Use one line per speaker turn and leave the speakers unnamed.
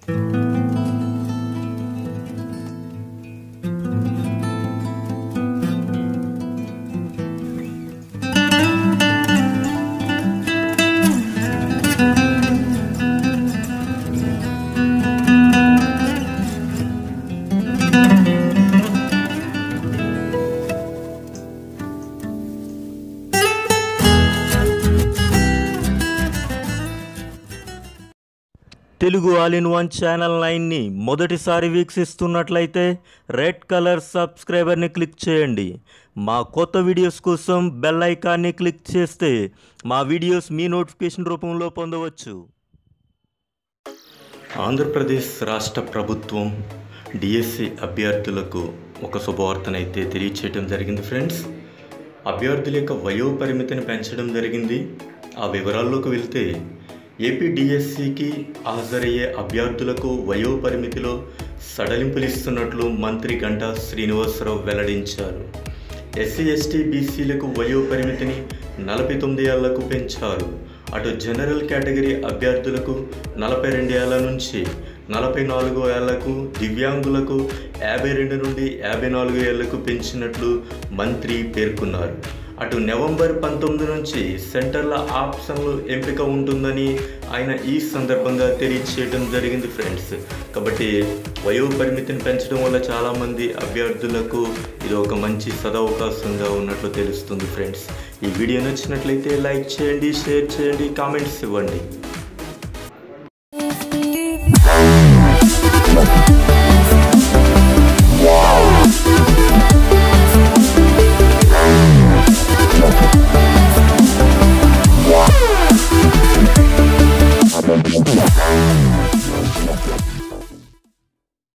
Telugu all in one channel నైన్ని మొదటిసారి వీక్షిస్తున్నట్లయితే రెడ్ కలర్ సబ్స్క్రైబర్ని క్లిక్ చేయండి మా కొత్త వీడియోస్ కోసం బెల్ ఐకాన్ని క్లిక్ చేస్తే మా వీడియోస్ మీ నోటిఫికేషన్ రూపంలో పొందవచ్చు ఆంధ్రప్రదేశ్ రాష్ట్ర ప్రభుత్వం డిఎస్సి అభ్యర్థులకు ఒక శుభవార్తనైతే తెలియచేయడం జరిగింది ఫ్రెండ్స్ అభ్యర్థుల యొక్క వయో పరిమితిని పెంచడం జరిగింది ఆ వివరాల్లోకి వెళ్తే ఏపీ డిఎస్సికి హాజరయ్యే అభ్యర్థులకు వయో పరిమితిలో సడలింపులు ఇస్తున్నట్లు మంత్రి గంటా శ్రీనివాసరావు వెల్లడించారు ఎస్సీ ఎస్టీ బీసీలకు వయో పరిమితిని నలభై తొమ్మిది ఏళ్లకు పెంచారు అటు జనరల్ కేటగిరీ అభ్యర్థులకు నలభై రెండు ఏళ్ల నుంచి నలభై నాలుగు ఏళ్లకు దివ్యాంగులకు యాభై రెండు నుండి యాభై నాలుగు ఏళ్లకు పెంచినట్లు మంత్రి పేర్కొన్నారు అటు నవంబర్ పంతొమ్మిది నుంచి సెంటర్ల ఆప్షన్లు ఎంపిక ఉంటుందని ఆయన ఈ సందర్భంగా తెలియచేయడం జరిగింది ఫ్రెండ్స్ కాబట్టి వయో పరిమితిని పెంచడం వల్ల చాలామంది అభ్యర్థులకు ఇది ఒక మంచి సదవకాశంగా ఉన్నట్లు తెలుస్తుంది ఫ్రెండ్స్ ఈ వీడియో నచ్చినట్లయితే లైక్ చేయండి షేర్ చేయండి కామెంట్స్ ఇవ్వండి